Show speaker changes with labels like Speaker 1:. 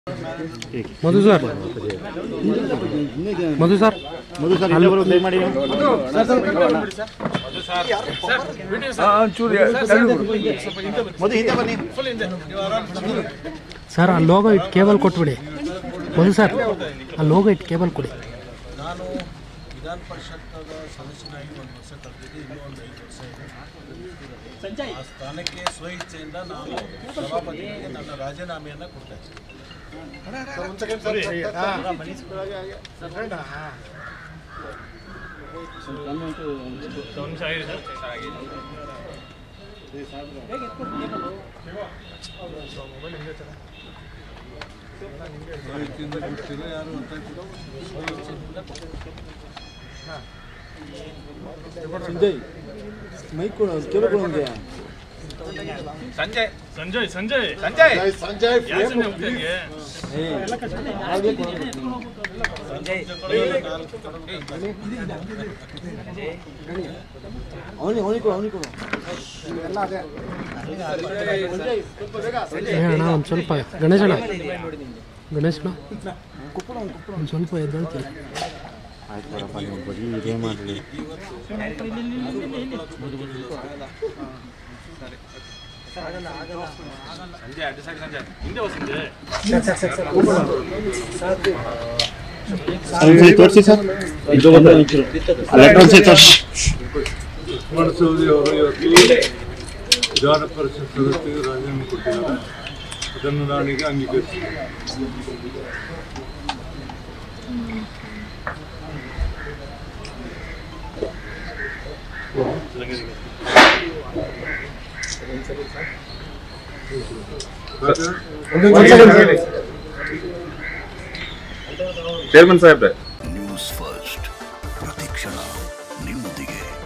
Speaker 1: ಮಧು sir Madhu sir
Speaker 2: Madhu sir ಇಲ್ಲೇ ಬರೋದು ದಯಮಾಡಿ ಮಧು ಹಿಂದೆ ಬನ್ನಿ
Speaker 1: ಸರ್ ಆ ಲೋಗೋ ಇಟ್ಟು ಕೇಬಲ್ ಕೊಟ್ಬಿಡಿ ಮಧು ಸರ್ ಆ ಲೋಗೋ ಇಟ್ಟು ಕೇಬಲ್ ಕೊಡಿ
Speaker 3: ನಾನು ವಿಧಾನ ಪರಿಷತ್ತದ ಸದಸ್ಯನಾಗಿ ಒಂದು ವರ್ಷ ಕಳೆದಿದ್ದು ಇನ್ನೂ ಒಂದು ಐದು ವರ್ಷ ಇದೆ ಆ ಸ್ಥಾನಕ್ಕೆ ಸ್ವಇಚ್ಛೆಯಿಂದ ನಾನು ಸಭಾಪತಿಗೆ ನನ್ನ ರಾಜೀನಾಮೆಯನ್ನು ಕೊಡ್ತಾ ಇದ್ದೀನಿ ಸ್ವಇಚ್ಛೆಯಿಂದ ಬಿಡ್ತಿಲ್ಲ ಯಾರು ಅಂತ ಕೂಡ ಸ್ವಇಚ್ಛೆಯಿಂದ ಕೊಡ್ತೀನಿ.
Speaker 4: ಸಂಜಯ್
Speaker 5: ಸಂಜಯ್ ಸಂಜಯ್
Speaker 4: ಸಂಜಯ್
Speaker 5: ಯಾರು ಹೋಗ್ತಿಗೆ
Speaker 1: ಏ ಅಣ್ಣ ಒಂದು ಸ್ವಲ್ಪ ಗಣೇಶ್ ಅಣ್ಣ ಗಣೇಶ್ ಅಣ್ಣ ಒಂದು ಸ್ವಲ್ಪ ಎದ್ದೇಳ್ತೀನಿ
Speaker 2: ಆಯ್ತು ಬರಪ್ಪ ನೀವು ಬರೀ ಇದೇ ಮಾಡಲಿ
Speaker 5: ಸಂಜಯ್ ಅಡ್ಡ ಸಾಕು ಸಂಜಯ್ ಹಿಂದೆ ಹೋಗಿ ಸಂಜಯ್
Speaker 2: ತೋರಿಸಿ ಸರ್ ಇದು ಬಂದು ಲೆಟರ್ ಸಹಿತ
Speaker 3: ಕುಮಾರಸ್ವಾಮಿ ಅವರು ಇವತ್ತು ವಿಧಾನ ಪರಿಷತ್ ಸದಸ್ಯರಿಗೆ ರಾಜೀನಾಮೆ ಕೊಟ್ಟಿದ್ದಾರೆ ಅದನ್ನು ನಾನೀಗ ಅಂಗೀಕರಿಸಿದ್ದೇನೆ
Speaker 4: ಚೇರ್ಮನ್ ಸಾಹೇಬ್ರೆ
Speaker 6: ನ್ಯೂಸ್ ಫಸ್ಟ್ ಪ್ರತಿಕ್ಷಣ ನಿಮ್ಮೊಂದಿಗೆ